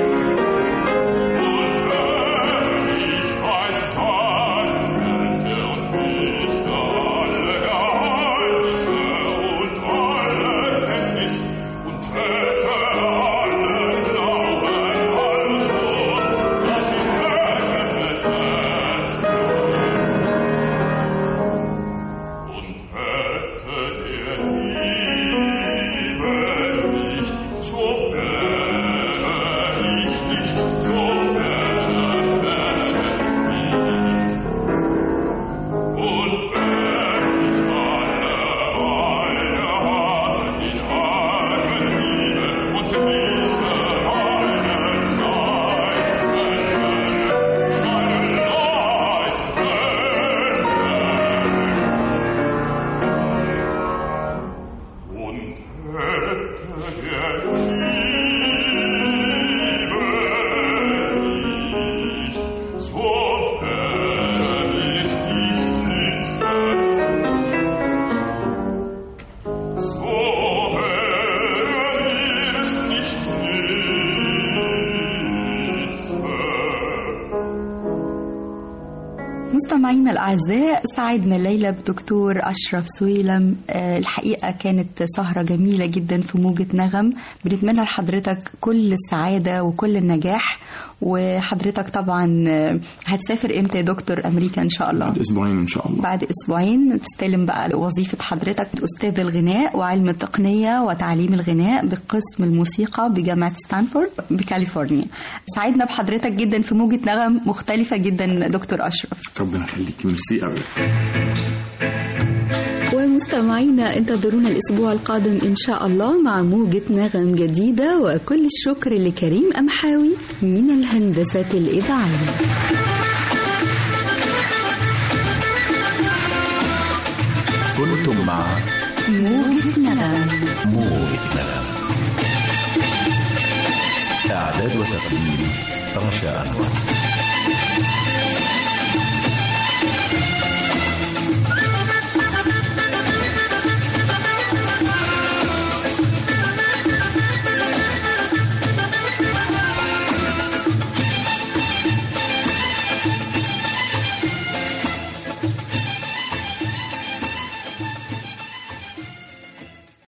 Ich weiß Talente und nicht alle Geheimnisse und alle Kenntnis und hätte alle Glauben also, dass ich verwendet und hätte der Liebe nicht, so wäre ich nicht, so wäre ich nicht. Und wenn ich alle Weile in Armen liebe und diese meinen Leid meinen Leid und hätte der Liebe nicht, so wäre es nichts nütze. So wäre es nichts nütze. مستمعينا الأعزاء سعدنا الليلة بدكتور أشرف سويلم آه، الحقيقة كانت سهرة جميلة جدا في موجة نغم بنتمنى لحضرتك كل السعادة وكل النجاح وحضرتك طبعا آه، هتسافر امتى يا دكتور أمريكا إن شاء الله بعد أسبوعين إن شاء الله بعد أسبوعين تستلم بقى وظيفة حضرتك أستاذ الغناء وعلم التقنية وتعليم الغناء بقسم الموسيقى بجامعة ستانفورد بكاليفورنيا سعدنا بحضرتك جدا في موجة نغم مختلفة جدا دكتور أشرف ربنا يخليك ميرسي قوي ومستمعينا انتظرونا الأسبوع القادم إن شاء الله مع موجة نغم جديدة وكل الشكر لكريم أمحاوي من الهندسة الإذاعية كنتم مع موجة نغم موجة نغم إعداد وتقديم رشا أنور